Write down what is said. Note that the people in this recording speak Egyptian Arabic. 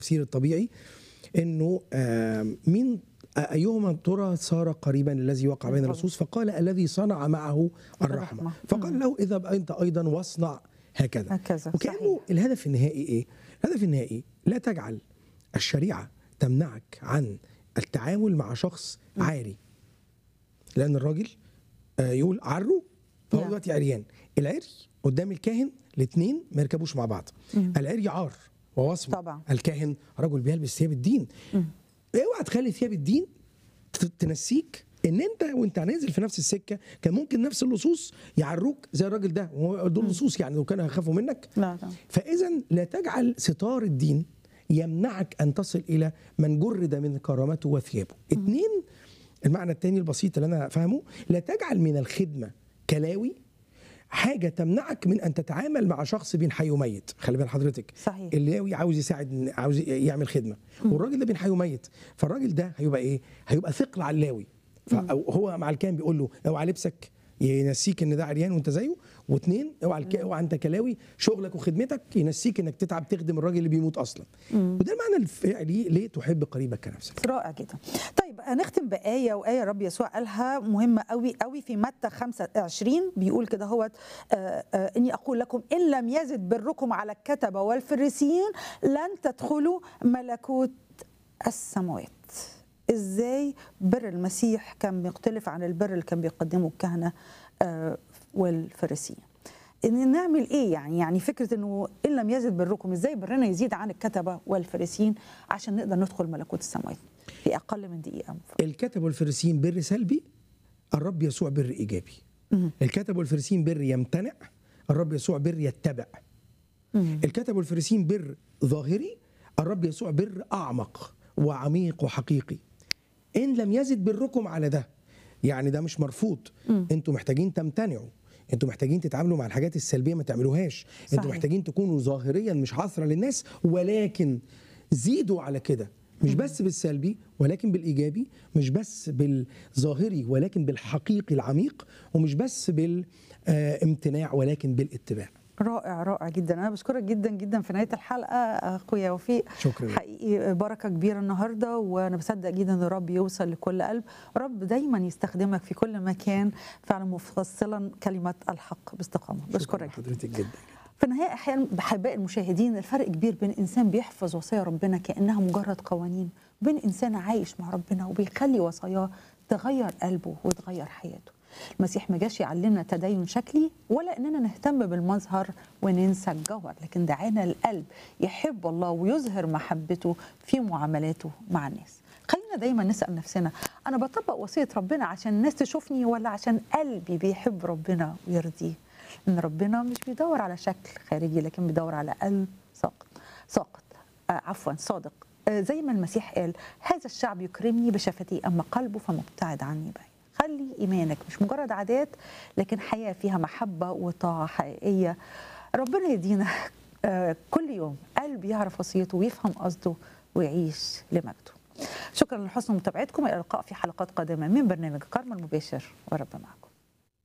التفسير الطبيعي انه آم، مين ايهما ترى صار قريبا الذي وقع بين بالضبط. الرسول فقال الذي صنع معه الرحمه الرحمة. فقال له اذهب انت ايضا واصنع هكذا هكذا وكانه صحيح. الهدف النهائي ايه؟ الهدف النهائي لا تجعل الشريعه تمنعك عن التعامل مع شخص عاري لان الراجل آه، يقول عروا فهو نعم. دلوقتي عريان العري قدام الكاهن الاثنين ما يركبوش مع بعض العري عار ووصم طبعا. الكاهن رجل بيلبس ثياب الدين اوعى تخلي ثياب الدين ت- تنسيك ان انت وانت نازل في نفس السكه كان ممكن نفس اللصوص يعروك زي الراجل ده وهو دول لصوص يعني لو كانوا هيخافوا منك لا لا فاذا لا تجعل ستار الدين يمنعك ان تصل الى من جرد من كرامته وثيابه. اثنين المعنى الثاني البسيط اللي انا فاهمه لا تجعل من الخدمه كلاوي حاجه تمنعك من ان تتعامل مع شخص بين حي وميت خلي بال حضرتك صحيح. اللاوي عاوز يساعد عاوز يعمل خدمه والراجل ده بين حي وميت فالراجل ده هيبقى ايه هيبقى ثقل على اللاوي فهو مع الكاهن بيقول له اوعى لبسك ينسيك ان ده عريان وانت زيه واثنين اوعى الك... اوعى انت كلاوي شغلك وخدمتك ينسيك انك تتعب تخدم الراجل اللي بيموت اصلا وده المعنى الفعلي ليه تحب قريبك كنفسك رائع جدا طيب هنختم بآية وآية رب يسوع قالها مهمة قوي قوي في متى 25 بيقول كده هو إني أقول لكم إن لم يزد بركم على الكتبة والفريسيين لن تدخلوا ملكوت السماوات ازاي بر المسيح كان بيختلف عن البر اللي كان بيقدمه الكهنه آه، والفريسيين ان نعمل ايه يعني يعني فكره انه ان لم يزد بركم ازاي برنا يزيد عن الكتبه والفريسيين عشان نقدر ندخل ملكوت السماوات في اقل من دقيقه الكتب والفريسيين بر سلبي الرب يسوع بر ايجابي الكتب والفريسيين بر يمتنع الرب يسوع بر يتبع الكتب والفريسيين بر ظاهري الرب يسوع بر اعمق وعميق وحقيقي ان لم يزد بركم على ده يعني ده مش مرفوض انتوا محتاجين تمتنعوا انتوا محتاجين تتعاملوا مع الحاجات السلبيه ما تعملوهاش انتوا صحيح. محتاجين تكونوا ظاهريا مش عثره للناس ولكن زيدوا على كده مش بس بالسلبي ولكن بالايجابي مش بس بالظاهري ولكن بالحقيقي العميق ومش بس بالامتناع ولكن بالاتباع رائع رائع جدا انا بشكرك جدا جدا في نهايه الحلقه اخويا وفيق شكراً. حقيقي بركه كبيره النهارده وانا بصدق جدا ان الرب يوصل لكل قلب رب دايما يستخدمك في كل مكان فعلا مفصلا كلمه الحق باستقامه شكراً بشكرك جدا لحضرتك جدا في النهايه احيانا بحباء المشاهدين الفرق كبير بين انسان بيحفظ وصايا ربنا كانها مجرد قوانين وبين انسان عايش مع ربنا وبيخلي وصاياه تغير قلبه وتغير حياته المسيح ما جاش يعلمنا تدين شكلي ولا اننا نهتم بالمظهر وننسى الجوهر لكن دعانا القلب يحب الله ويظهر محبته في معاملاته مع الناس خلينا دايما نسال نفسنا انا بطبق وصيه ربنا عشان الناس تشوفني ولا عشان قلبي بيحب ربنا ويرضيه ان ربنا مش بيدور على شكل خارجي لكن بيدور على قلب ساقط ساقط آه عفوا صادق آه زي ما المسيح قال هذا الشعب يكرمني بشفتي اما قلبه فمبتعد عني بعيد خلي ايمانك مش مجرد عادات لكن حياه فيها محبه وطاعه حقيقيه ربنا يدينا آه كل يوم قلب يعرف وصيته ويفهم قصده ويعيش لمجده شكرا لحسن متابعتكم الى اللقاء في حلقات قادمه من برنامج كارما المباشر ورب معكم